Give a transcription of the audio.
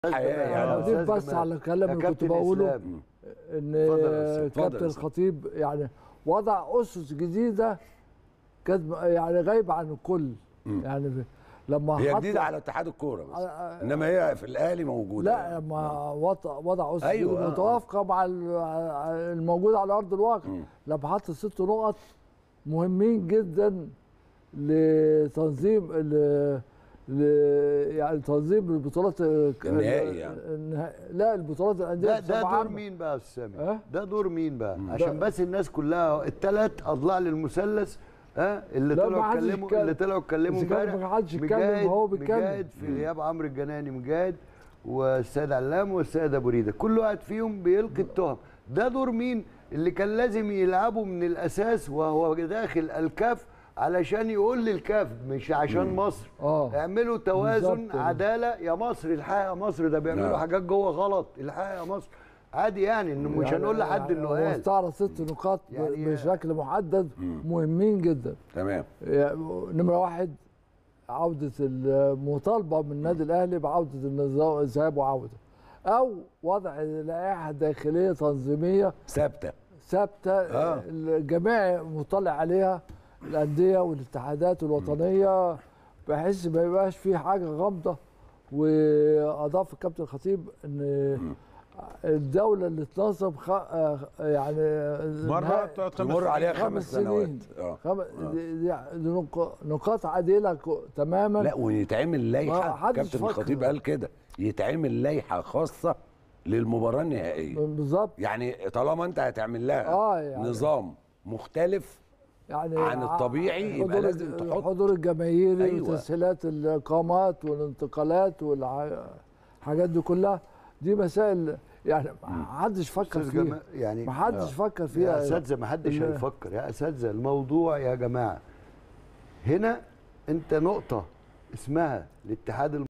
حياه انا يعني آه. اضيف أستاذ بس جمال. على الكلام يا اللي كنت كابتن بقوله إسلام. ان اتفضل يا أستاذ. اتفضل يا كابتن أستاذ. الخطيب يعني وضع اسس جديده كانت يعني غايبه عن الكل يعني في- لما هي حط- جديده على اتحاد الكوره بس آه، انما هي في الاهلي موجوده لا لما وضع وضع اسس أيوة، أيوة آه، متوافقه مع ال- الموجود على ارض الواقع مم. لما حط ست نقط مهمين جدا لتنظيم ال- ل يعني تنظيم البطولات النهائي يعني. النهائي لا البطولات الانديه ده ده بصفة دور عامة. مين بقى يا أستاذ سامي؟ أه؟ ده دور مين بقى؟ عشان بس الناس كلها الثلاث اضلاع للمثلث ها اللي لا، ما طلعوا حدش اتكلموا يتكلم. اللي طلعوا اتكلموا إذا كان امبارح ما حدش يتكلم، مجاهد- هو بيتكلم. مجاهد في غياب عمرو الجناني مجاهد والسيد علام والسيد ابو ريده كل واحد فيهم بيلقي التهم ده دور مين اللي كان لازم يلعبوا من الاساس وهو داخل الكاف علشان يقول للكاف مش عشان مصر آه. اعملوا توازن بالظبط. عداله يا مصر الحق يا مصر ده بيعملوا نعم. حاجات جوه غلط الحق يا مصر عادي يعني انه مش يعني- هنقول لحد يعني انه هو قال استعرض ست نقاط يعني- بشكل محدد مهمين جدا تمام يعني نمرة واحد عودة المطالبة من النادي الأهلي بعودة النظام ذهاب وعودة أو وضع لائحة داخلية تنظيمية ثابته ثابتة آه. الجميع مطلع عليها الأندية والاتحادات الوطنية بحيث ما يبقاش في حاجة غامضة وأضاف الكابتن الخطيب أن الدولة اللي تنظم خ... يعني مره نهائي- بتقعد خمس تمر عليها خمس خمس سنوات سنين اه خم... دي, دي دي نق- نقاط عادله ك- تماما لا ويتعمل ما لائحه حدش كابتن فكر. الخطيب قال كده يتعمل لائحه خاصه للمباراه النهائيه بالظبط يعني طالما انت هتعمل لها آه، يعني- نظام مختلف يعني عن ع- الطبيعي يبقى حضور لازم الج- تحط- الحضور الجماهيري أيوة. وتسهيلات الاقامات والانتقالات والحاجات دي كلها دي مسائل يعني ما حدش فكر أستاذ فيها جمال، يعني ما حدش فكر يا فيها اساتذه ما حدش ال- هيفكر يا اساتذه الموضوع يا جماعه هنا انت نقطه اسمها الاتحاد